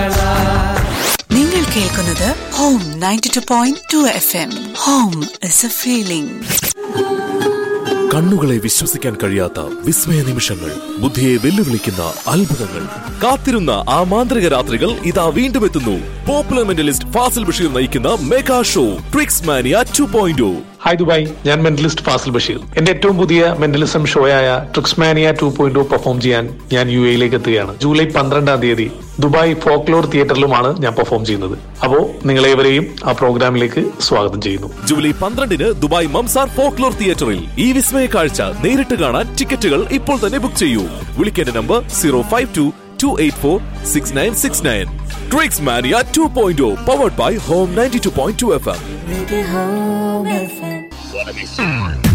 നിങ്ങൾ കേൾക്കുന്നത് home ninety two point two F M home is a feeling കണ്ണുകളെ വിശ്വസിക്കാൻ കഴിയാത്ത വിസ്മയ നിമിഷങ്ങൾ ബുദ്ധിയെ വെല്ലുവിളിക്കുന്ന അത്ഭുതങ്ങൾ കാത്തിരുന്ന ആ മാന്ത്രിക രാത്രികൾ ഇതാ വീണ്ടും എത്തുന്നു പോപ്പുലർ മെന്റലിസ്റ്റ് ഫാസിൽ ബഷീർ നയിക്കുന്ന mega show tricks mania two point hi Dubai ഞാൻ മെന്റലിസ്റ്റ് ഫാസിൽ ബഷീർ എന്റെ ഏറ്റവും പുതിയ മെന്റലിസം ഷോയായ ട്രിക്സ്മാനിയ ടു പോയിന്റ് പെർഫോം ചെയ്യാൻ ഞാൻ യു എയിലേക്ക് എത്തുകയാണ് ജൂലൈ പന്ത്രണ്ടാം തീയതി ദുബായ് ഫോക്ലോർ തിയേറ്ററിലുമാണ് ഞാൻ പെർഫോം ചെയ്യുന്നത് അപ്പോ നിങ്ങളേവരെയും ആ പ്രോഗ്രാമിലേക്ക് സ്വാഗതം ചെയ്യുന്നു ജൂലൈ പന്ത്രണ്ടിന് ദുബായ് മംസാർ ഫോക്ലോർ തിയേറ്ററിൽ ഈ വിസ്മയ കാഴ്ച നേരിട്ട് കാണാൻ ടിക്കറ്റുകൾ ഇപ്പോൾ തന്നെ ബുക്ക് ചെയ്യൂ വിളിക്കേണ്ട number zero five two two eight four six nine six nine tricks mania two point powered by home ninety two point two F M Home FM.